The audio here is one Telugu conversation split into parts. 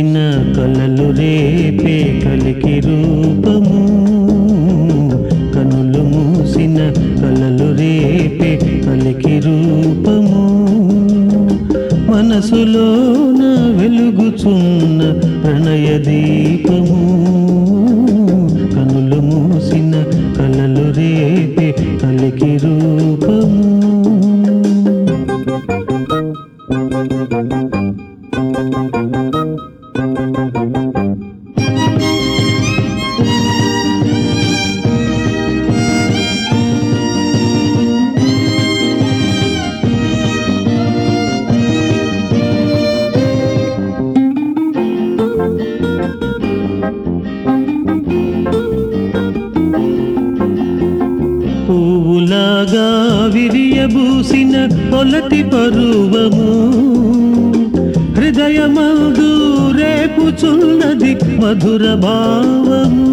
మూసిన కలలు రేపే కలికి రూపము కనులు మూసిన కలలు రేపే కలికి రూపము మనసులోన వెలుగుచున్న ప్రణయ దీపము కనులు మూసిన కలలు రేపే కలికి రూపము పువ్వులాగా విరియబూసిన పొలటి పరువము హృదయమందు రేపుచున్నది మధుర భావము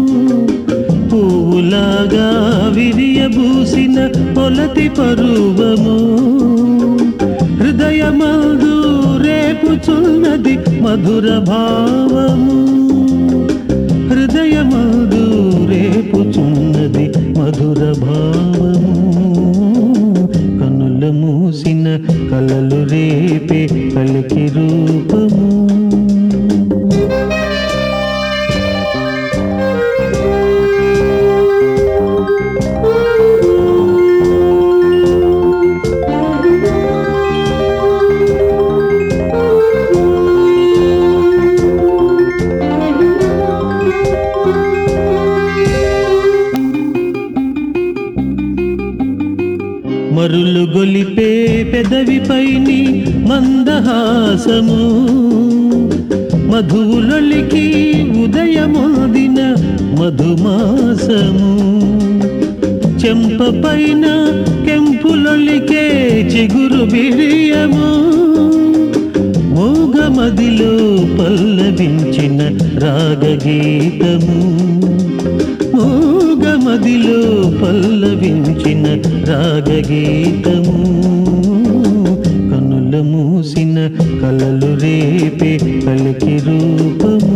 పువ్వులాగా విరియబూసిన పొలటి పరువము హృదయమందు రేపుచున్నది మధుర భావము హృదయమదు రేపుచున్నది మధుర భావము కనుల మూసిన కలలు రేపే కలికి రూపము మరులు గొలిపే పెదవిపైని మందహాసము మధువులొలికి ఉదయమోదిన మధుమాసము చెంప పైన కెంపులొలికే చిగురు బిరియము మోగమదిలో పల్లవించిన రాగగీతము మోగమదిలో పల్లవించిన రాగగీతము కనుల మూసిన కలలు రేపే కలికి రూపము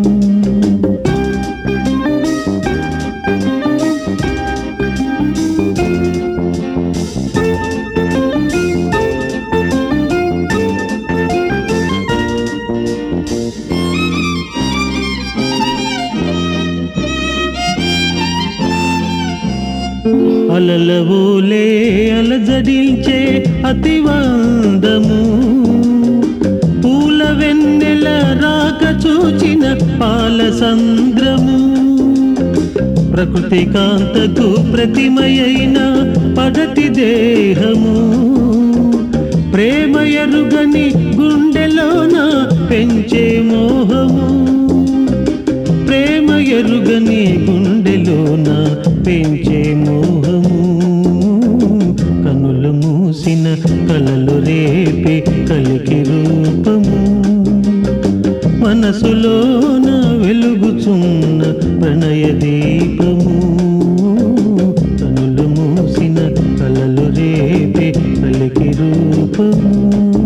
అలలవోలే అలజడించే అతివాందము పూల వెన్నెల రాక చూచిన పాల సంద్రము ప్రకృతి కాంతకు ప్రతిమయైన పడటి దేహము ప్రేమ ఎరుగని గుండెలోన పెంచే మోహము ప్రేమ ఎరుగని గుండెలోన పెంచే మోహము కనులు మూసిన కలలు రేపే కలికి రూపము మనసులోన వెలుగుచున్న ప్రణయ దీపము కనులు మూసిన కలలు రేపే కలికి రూపము